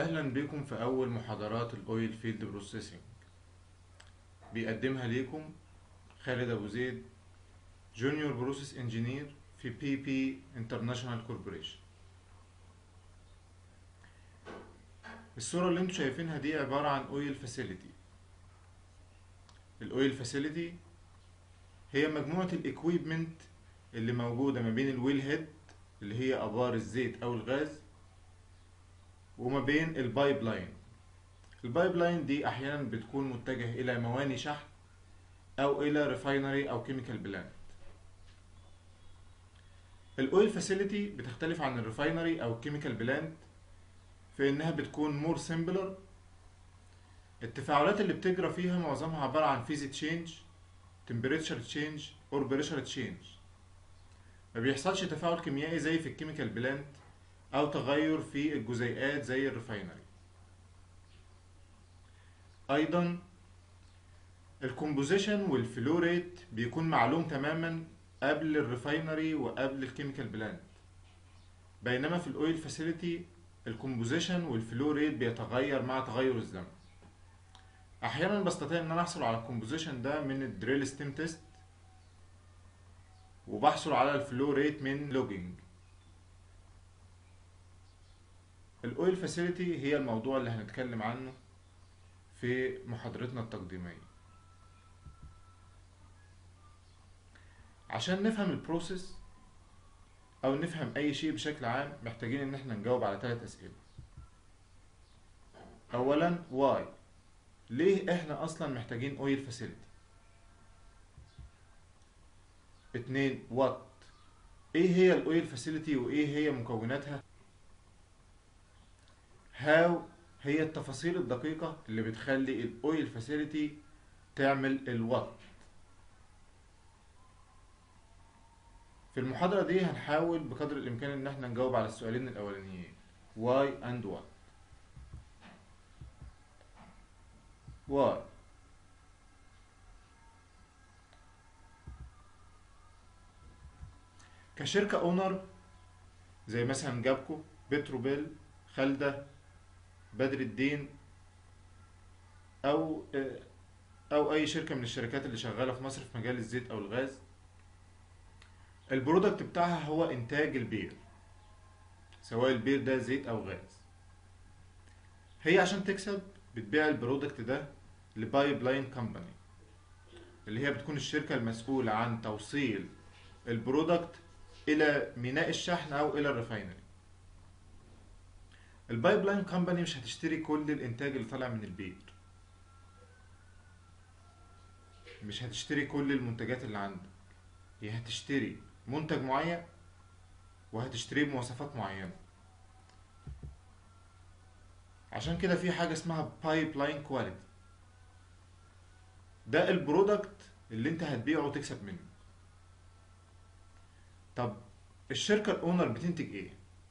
أهلا بكم في أول محاضرات الأويل فيلد بروسيسنج بيقدمها ليكم خالد أبو زيد جونيور بروسيس انجينير في بي بي انترناشونال كوربوريشن الصورة اللي انتوا شايفينها دي عبارة عن اويل فاسيلتي الاويل فاسيلتي هي مجموعة الاكويبمنت اللي موجودة ما بين الويل هيد اللي هي ابار الزيت او الغاز وما بين البايب لاين البايب لاين دي احيانا بتكون متجه الى مواني شحن او الى ريفاينري او كيميكال بلانت الاويل فاسيلتي بتختلف عن الريفاينري او الكيميكال بلانت في انها بتكون مور سيمبلر التفاعلات اللي بتجرى فيها معظمها عبارة عن فيزي تشينج تمبريتشر تشينج اور بريشر تشينج ما بيحصلش تفاعل كيميائي زي في الكيميكال بلانت او تغير في الجزيئات زي الريفاينري ايضا الكومبوزيشن والفلو ريت بيكون معلوم تماما قبل الريفاينري وقبل الكيميكال بلانت بينما في الاويل فاسيلتي الكومبوزيشن والفلو ريت بيتغير مع تغير الزمن احيانا بستطيع ان انا احصل على الكومبوزيشن ده من الدريل ستيم تيست وبحصل على الفلو ريت من لوجينج الاويل فاسيلتي هي الموضوع اللي هنتكلم عنه في محاضرتنا التقديميه عشان نفهم البروسيس او نفهم اي شيء بشكل عام محتاجين ان احنا نجاوب على ثلاث اسئله اولا واي ليه احنا اصلا محتاجين اويل فاسيلتي اتنين وات ايه هي الاويل فاسيلتي وايه هي مكوناتها هاو هي التفاصيل الدقيقة اللي بتخلي الاويل فاسيلتي تعمل الوات في المحاضرة دي هنحاول بقدر الإمكان إن احنا نجاوب على السؤالين الأولانيين why and what why كشركة اونر زي مثلا جابكو بتروبيل خالدة بدر الدين أو أو أي شركة من الشركات اللي شغالة في مصر في مجال الزيت أو الغاز البرودكت بتاعها هو انتاج البير سواء البير ده زيت او غاز هي عشان تكسب بتبيع البرودكت ده لبايب لاين كومباني اللي هي بتكون الشركة المسؤولة عن توصيل البرودكت الى ميناء الشحن او الى الريفاينري البايب لاين كومباني مش هتشتري كل الانتاج اللي طالع من البير مش هتشتري كل المنتجات اللي عندك هي هتشتري منتج معين وهتشتريه بمواصفات معينة عشان كده في حاجة اسمها بايب لاين كواليتي ده البرودكت اللي انت هتبيعه وتكسب منه طب الشركة الاونر بتنتج ايه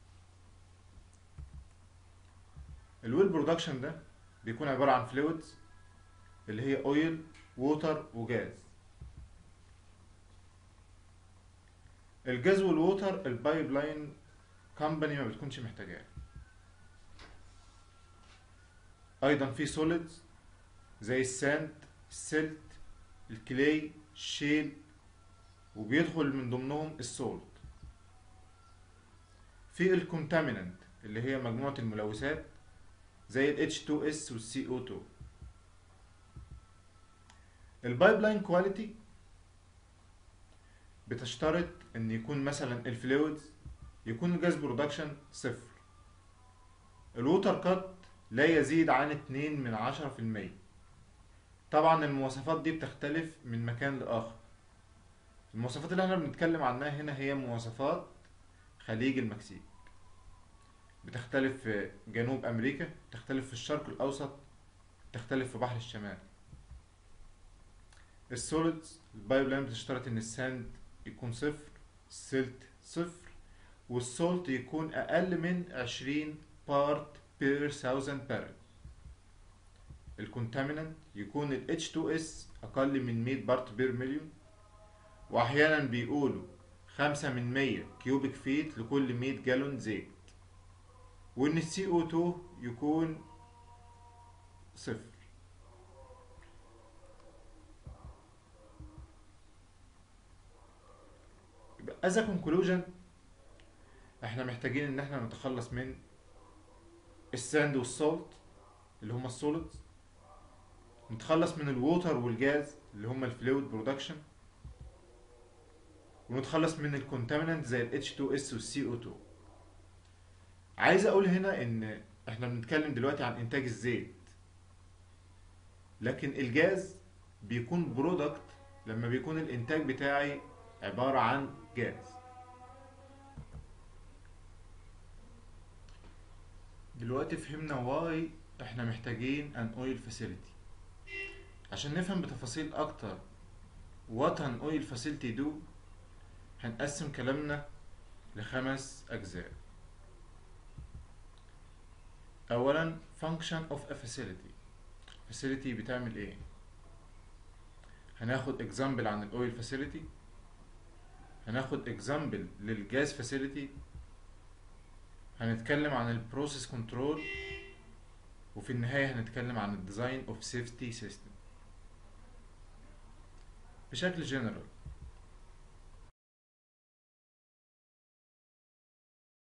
الويل برودكشن ده بيكون عبارة عن فلويدز اللي هي اويل ووتر وجاز الجاز والووتر البايب لاين كومباني ما بتكونش محتاجاه ايضا في سوليدز زي الساند السلت الكلي الشيل وبيدخل من ضمنهم السولت في الكونتامينانت اللي هي مجموعة الملوثات زي ال H2S وال CO2 البايب لاين كواليتي بتشترط ان يكون مثلا الفلويدز يكون الجاز برودكشن صفر الووتر كات لا يزيد عن اتنين من عشرة في المية طبعا المواصفات دي بتختلف من مكان لآخر المواصفات اللي احنا بنتكلم عنها هنا هي مواصفات خليج المكسيك بتختلف في جنوب امريكا بتختلف في الشرق الاوسط بتختلف في بحر الشمال السوليدز البايب لاين بتشترط ان الساند يكون صفر السلت صفر والسولت يكون أقل من عشرين بارت بير thousand بارل الكونتامينانت يكون ال H2S أقل من 100 بارت بير مليون وأحيانا بيقولوا خمسة من مية كيوبيك فيت لكل مية جالون زيت وان السي او 2 يكون صفر يبقى as a conclusion احنا محتاجين ان احنا نتخلص من الساند والسولت اللي هما السوليدز نتخلص من الووتر والجاز اللي هما الفلويد برودكشن ونتخلص من الكونتامينانت زي ال H2S وال CO2 عايز اقول هنا ان احنا بنتكلم دلوقتي عن انتاج الزيت لكن الجاز بيكون برودكت لما بيكون الانتاج بتاعي عبارة عن جاز دلوقتي فهمنا واي احنا محتاجين ان اويل فاسيلتي عشان نفهم بتفاصيل اكتر what an oil facility do هنقسم كلامنا لخمس اجزاء اولا function of a facility facility بتعمل ايه هناخد example عن الاويل facility هناخد example للجاز facility هنتكلم عن البروسيس كنترول وفي النهاية هنتكلم عن الديزاين اوف سيفتي سيستم بشكل جنرال